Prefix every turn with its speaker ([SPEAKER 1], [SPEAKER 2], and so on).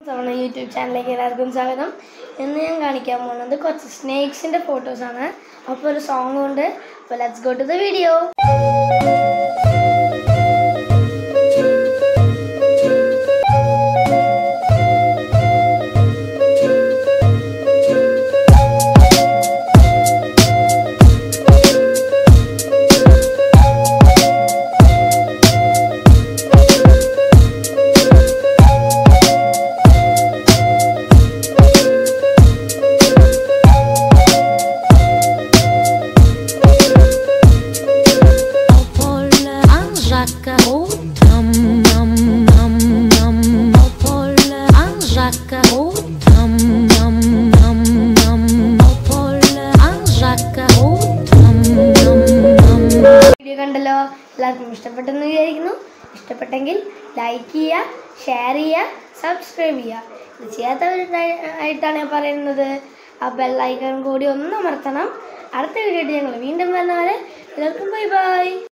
[SPEAKER 1] നമ്മുടെ യൂട്യൂബ് ചാനലിലേക്ക് എല്ലാവർക്കും സ്വാഗതം ഇന്ന് ഞാൻ കാണിക്കാൻ പോകുന്നത് കുറച്ച് സ്നേക്സിൻ്റെ ഫോട്ടോസാണ് അപ്പോൾ ഒരു സോങ് ഉണ്ട് അപ്പോൾ let's go to the video
[SPEAKER 2] Opolle Anjaka oh tam nam nam nam Opolle Anjaka oh tam nam nam nam Opolle Anjaka oh tam nam nam
[SPEAKER 1] video കണ്ടല്ലോ എല്ലാവർക്കും ഇഷ്ടപ്പെട്ടെന്ന് വിചാരിക്കുന്നു ഇഷ്ടപ്പെട്ടെങ്കിൽ ലൈക്ക് ചെയ്യുക ഷെയർ ചെയ്യുക സബ്സ്ക്രൈബ് ചെയ്യുക ഇത് ചെയ്യാത്തവരായിട്ടാണ് ഞാൻ പറയുന്നത് ആ ബെല്ലൈക്കൺ കൂടി ഒന്ന് അമർത്തണം അടുത്ത വീഡിയോ ഞങ്ങൾ വീണ്ടും വരുന്നവരെ എല്ലാവർക്കും ബൈ ബൈ